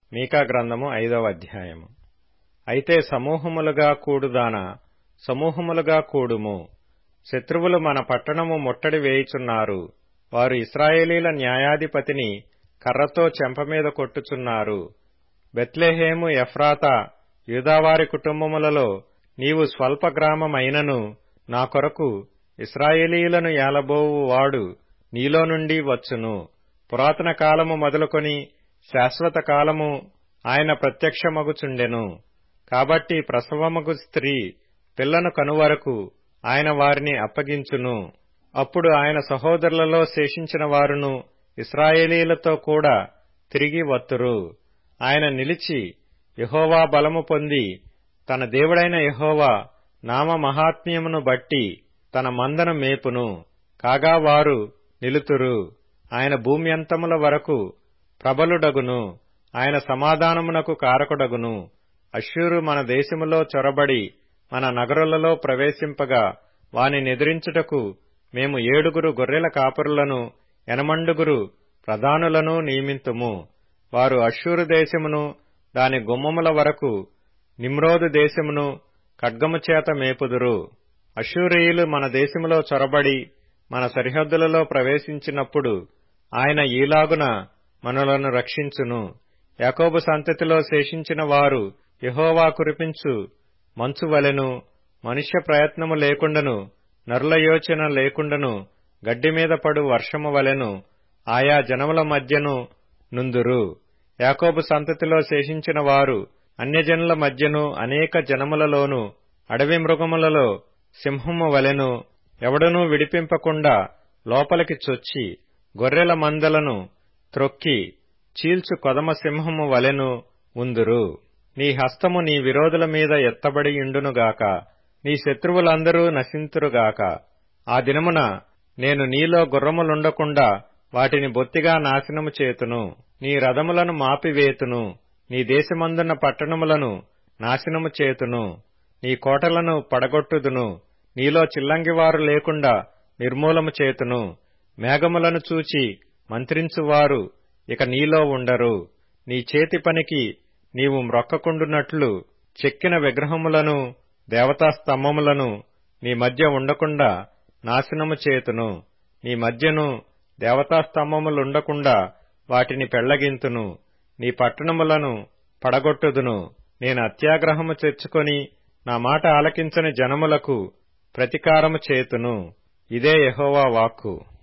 మీకా గ్రంథము ఐదవ అధ్యాయము అయితే సమూహములుగా కూడుదానా సమూహములుగా కూడుము శత్రువులు మన పట్టణము ముట్టడి వేయుచున్నారు వారు ఇస్రాయేలీల న్యాయాధిపతిని కర్రతో చెంపమీద కొట్టుచున్నారు బెత్లెహేము ఎఫ్రాతా యూదావారి కుటుంబములలో నీవు స్వల్ప గ్రామమైనను నా కొరకు ఇస్రాయేలీయులను ఏలబోవు వాడు నీలో నుండి వచ్చును పురాతన కాలము మొదలుకొని శాశ్వత కాలము ఆయన ప్రత్యక్షమగుచుండెను కాబట్టి ప్రసవమగు స్త్రీ పిల్లను కనువరకు ఆయన వారిని అప్పగించును అప్పుడు ఆయన సహోదరులలో శేషించిన వారును ఇస్రాయేలీలతో కూడా తిరిగి వత్తురు ఆయన నిలిచి యహోవా బలము పొంది తన దేవుడైన యహోవా నామ మహాత్మ్యమును బట్టి తన మందను మేపును కాగా వారు నిలుతురు ఆయన భూమి అంతముల వరకు ప్రబలుడగును ఆయన సమాధానమునకు కారకుడగును అశ్షూరు మన దేశములో చొరబడి మన నగరులలో ప్రవేశింపగా వాని నెదిరించుటకు మేము ఏడుగురు గొర్రెల కాపరులను ఎనమండుగురు ప్రధానులను నియమింతుము వారు అశ్షూరు దేశమును దాని గుమ్మముల వరకు నిమ్రోదు దేశమును ఖడ్గము చేత మేపుదురు అశ్షూరియులు మన దేశములో చొరబడి మన సరిహద్దులలో ప్రవేశించినప్పుడు ఆయన ఈలాగున మనలను రక్షించును యాకోబు సంతతిలో శేషించిన వారు యహోవా కురిపించు మంచు వలెను మనుష్య ప్రయత్నము లేకుండను నరుల యోచన లేకుండను గడ్డి మీద పడు వర్షము వలెను ఆయా జనముల మధ్యను నుందురు యాకోబు సంతతిలో శేషించిన వారు అన్యజనుల మధ్యను అనేక జనములలోను అడవి మృగములలో సింహము వలెను ఎవడనూ విడిపింపకుండా లోపలికి చొచ్చి గొర్రెల మందలను త్రొక్కి చీల్చు కొదమ సింహము వలెను ఉందురు నీ హస్తము నీ విరోధుల మీద ఎత్తబడి ఇండునుగాక నీ శత్రువులందరూ నశింతురుగాక ఆ దినమున నేను నీలో గుర్రములుండకుండా వాటిని బొత్తిగా నాశనము చేతును నీ రథములను మాపివేతును నీ దేశమందున్న పట్టణములను నాశనము చేతును నీ కోటలను పడగొట్టుదును నీలో చిల్లంగివారు లేకుండా నిర్మూలము చేతును మేఘములను చూచి మంత్రించువారు ఇక నీలో ఉండరు నీ చేతి పనికి నీవు మ్రొక్కకుండునట్లు చెక్కిన విగ్రహములను దేవతా స్తంభములను నీ మధ్య ఉండకుండా నాశనము చేతును నీ మధ్యను దేవతా స్తంభములుండకుండా వాటిని పెళ్లగింతును నీ పట్టణములను పడగొట్టుదును నేను అత్యాగ్రహము తెచ్చుకొని నా మాట ఆలకించని జనములకు ప్రతికారము చేతును ఇదే యహోవా వాక్కు